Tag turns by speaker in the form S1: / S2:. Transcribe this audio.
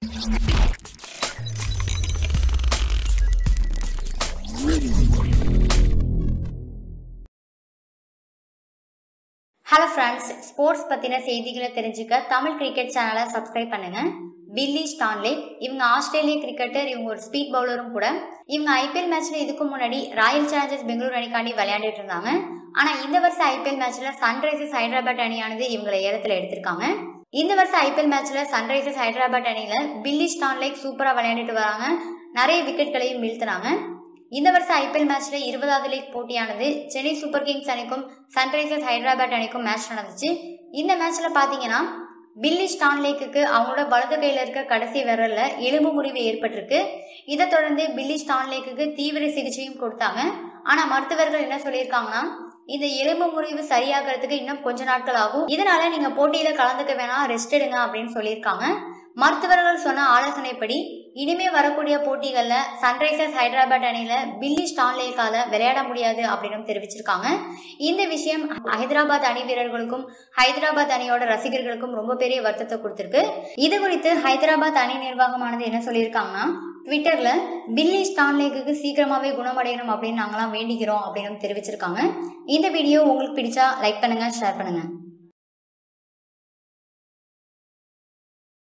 S1: hello friends sports பற்றின செய்திகளை தெரிஞ்சுக்க தமிழ் கிரிக்கெட் சேனலை சப்ஸ்கிரைப் பண்ணுங்க பில்லி ஸ்டான்லே இவங்க ஆஸ்திரேலிய கிரிக்கெட்டர் இவங்க ஒரு ஸ்பீட் பவுலரும் கூட இவங்க ஐபிஎல் மேட்ச்ல இதுக்கு முன்னாடி ராயல் சேலஞ்சர்ஸ் பெங்களூர் அணிக்காண்டி விளையாண்டுட்டு இருந்தாங்க ஆனா இந்த வருஷம் ஐபிஎல் மேட்ச்ல சன்ரைசர்ஸ் ஹைதராபாத் அணியானது இவங்களை ஏலத்துல எடுத்திருக்காங்க இந்த வருஷம் ஐபிஎல் மேட்ச்ல சன்ரைசர்ஸ் ஹைதராபாத் அணியில பில்லி ஸ்டான்லேக் சூப்பரா விளையாண்டுட்டு வராங்க நிறைய விக்கெட்களையும் வீழ்த்தினாங்க இந்த வருஷம் ஐபிஎல் மேட்ச்ல இருபதாவது லீக் போட்டியானது சென்னை சூப்பர் கிங்ஸ் அணிக்கும் சன்ரைசர்ஸ் ஹைதராபாத் அணிக்கும் மேட்ச் நடந்துச்சு இந்த மேட்ச்ல பாத்தீங்கன்னா பில்லி ஸ்டான்லேக்கு அவங்களோட வலது கையில இருக்க கடைசி விரல்ல எலும்பு முறிவு ஏற்பட்டிருக்கு இதை தொடர்ந்து பில்லி ஸ்டான்லேக்கு தீவிர சிகிச்சையும் கொடுத்தாங்க ஆனா மருத்துவர்கள் என்ன சொல்லியிருக்காங்கன்னா இந்த எலும்பு முறிவு சரியாகிறதுக்கு இன்னும் கொஞ்ச நாட்கள் ஆகும் இதனால நீங்க போட்டியில கலந்துக்க வேணாம் ரெஸ்ட் எடுங்க அப்படின்னு சொல்லியிருக்காங்க மருத்துவர்கள் சொன்ன ஆலோசனைப்படி இனிமே வரக்கூடிய போட்டிகள்ல சன்ரைசர்ஸ் ஹைதராபாத் அணியில பில்லி ஸ்டான்லேக்கால விளையாட முடியாது அப்படின்னு தெரிவிச்சிருக்காங்க இந்த விஷயம் ஹைதராபாத் அணி வீரர்களுக்கும் ஹைதராபாத் அணியோட ரசிகர்களுக்கும் ரொம்ப பெரிய வருத்தத்தை கொடுத்திருக்கு இது குறித்து ஹைதராபாத் அணி நிர்வாகமானது என்ன சொல்லியிருக்காங்கன்னா ட்விட்டர்ல பில்லி ஸ்டான்லேக்கு சீக்கிரமாவே குணமடையணும் அப்படின்னு நாங்களாம் வேண்டிக்கிறோம் அப்படின்னு தெரிவிச்சிருக்காங்க இந்த வீடியோ உங்களுக்கு பிடிச்சா லைக் பண்ணுங்க ஷேர் பண்ணுங்க